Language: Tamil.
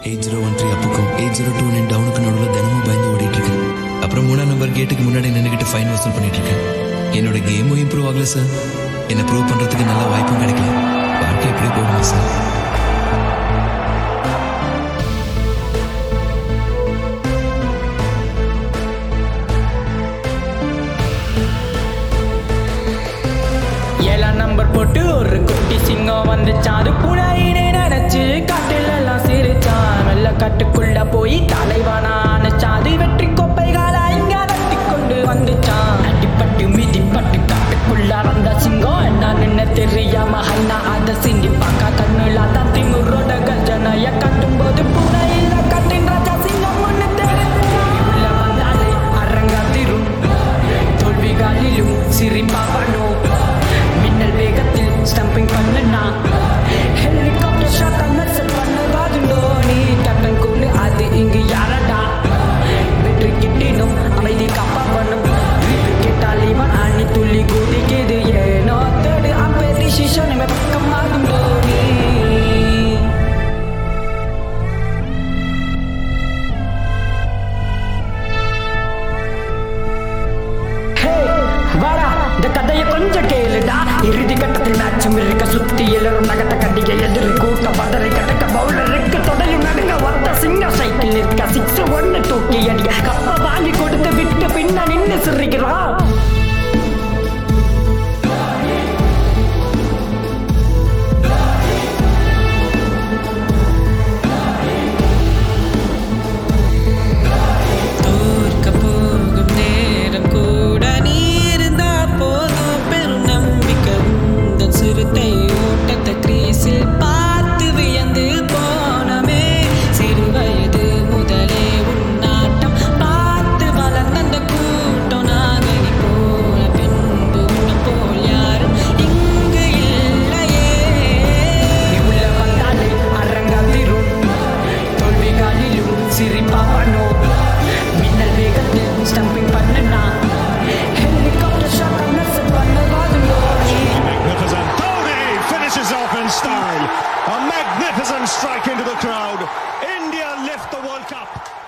எயிட் ஜீரோ ஒன் த்ரீ அப்புக்கும் எயிட் ஜீரோ டூ நைன் டவுனுக்கு நடுவில் தினமும் பயந்து ஓடிட்டு இருக்கேன் அப்புறம் மூணாம் நம்பர் கேட்டுக்கு முன்னாடி நின்றுக்கிட்டு ஃபைன் வசூல் பண்ணிட்டு இருக்கேன் என்னோட கேமும் இம்ப்ரூவ் ஆகல சார் என்னை ப்ரூவ் பண்ணுறதுக்கு நல்ல வாய்ப்பும் கிடைக்கல வாழ்க்கை எப்படியே போடுங்க சார் ஏழாம் நம்பர் போட்டு ஒரு குட்டி சிங்கம் வந்துச்சான் அது புனையினை நினைச்சு காட்டில் எல்லாம் சிரிச்சான் நல்ல காட்டுக்குள்ள போய் தலைவானா அணைச்சான் அது வெற்றி கோப்பைகாலா இங்க தட்டி கொண்டு வந்துச்சான் அடிப்பட்டு மிதிப்பட்டு காட்டுக்குள்ள வந்த சிங்கம் என்ன நின்ன தெரியாம ஹைனா அத சிண்டி பார்க்க கண்ணுல தான் திமுறோட கஜனைய கட்டும் போது புனையில கட்டின் ராஜா சிங்கம் ஒண்ணு தெரிஞ்சு உள்ள வந்தாலே அரங்காத்திரும் தோல்விகளிலும் சிரிப்பாவனோ மின்னல் வேகத்தில் ஸ்டம்பிங் பண்ணனா ஹெலிகாப்டர் ஷாட் நர்சல் பண்ணவாதுண்டோ நீ கேப்டன் கூலு அது இங்கு யாரடா வெற்றி கிட்டினும் அமைதி காப்பாவனும் கேட்டால் இவன் அணி துள்ளி குதிக்குது ஏனோ தேடு அப்பே டிசிஷன் பக்கம் ஆகுண்டோ நீ ஹே, வாடா இந்த கதையை கொஞ்சம் கேளுடா இறுதி கட்டத்தில் மேட்சும் இருக்க சுத்தி எழுறும் நகட்ட கட்டிய எதிரி கூட்ட பதறி கட்டக்க பவுலருக்கு தொடையும் நடுங்க வந்த சிங்க சைக்கிள் இருக்க சிக்ஸ் ஒன்னு தூக்கி அடிக்க கப்ப வாங்கி கொடுத்து விட்டு பின்ன நின்னு சிரிக்கிறான் தோற்க போகும் நேரம் கூட நீ இருந்தா போதும் பெரும் நம்பிக்கை உந்தன் சிறுத்தை ஓட்டத்தை கிரீஸில் பார்த்து வியந்து போனமே சிறு வயது முதலே உன்னாட்டம் பார்த்து வளர்ந்த கூட்டம் நாகனி போல பின்பு உன்னை போல் யாரும் இங்கு இல்லையே நீ உள்ள வந்தாலே அரங்காத்திரும் தோல்விகளிலும் சிரிப்பாவனோ மின்னல் வேகத்தில் ஸ்டம்பிங் பண்ணனா ஹெலிகாப்டர் ஷாட் நர்சல் பண்ணவாதுண்டோ நீ Magnificent. Dhoni finishes off in style. A magnificent strike into the crowd. India lift the World Cup.